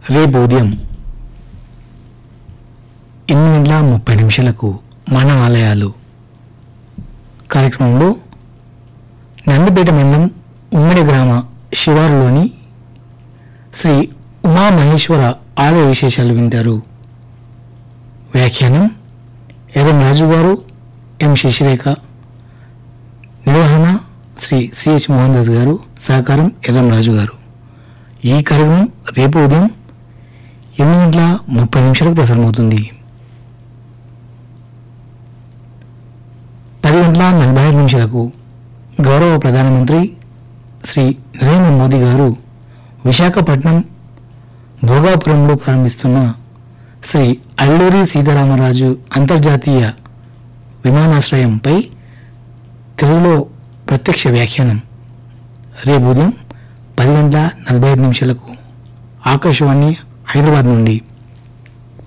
రేపు ఉదయం ఎనిమిది గంటల ముప్పై నిమిషాలకు మన ఆలయాలు కార్యక్రమంలో నందిపేట మండలం ఉమ్మడి గ్రామ శివారులోని శ్రీ ఉమామహేశ్వర ఆలయ విశేషాలు వింటారు వ్యాఖ్యానం ఎర్రం రాజు గారు ఎం శశిరేఖ నిర్వహణ శ్రీ సిహెచ్ మోహన్ దాస్ గారు సహకారం ఎర్రం రాజు గారు ఈ కార్యక్రమం రేపు ఉదయం ఎనిమిది గంటల ముప్పై నిమిషాలకు ప్రసారమవుతుంది పది గంటల నలభై ఐదు నిమిషాలకు గౌరవ ప్రధానమంత్రి శ్రీ నరేంద్ర మోదీ గారు విశాఖపట్నం భోగాపురంలో ప్రారంభిస్తున్న శ్రీ అల్లూరి సీతారామరాజు అంతర్జాతీయ విమానాశ్రయంపై తెలుగులో ప్రత్యక్ష వ్యాఖ్యానం రేపు ఉదయం పది గంటల నలభై ఐదు నిమిషాలకు ఆకాశవాణి హైదరాబాద్ నుండి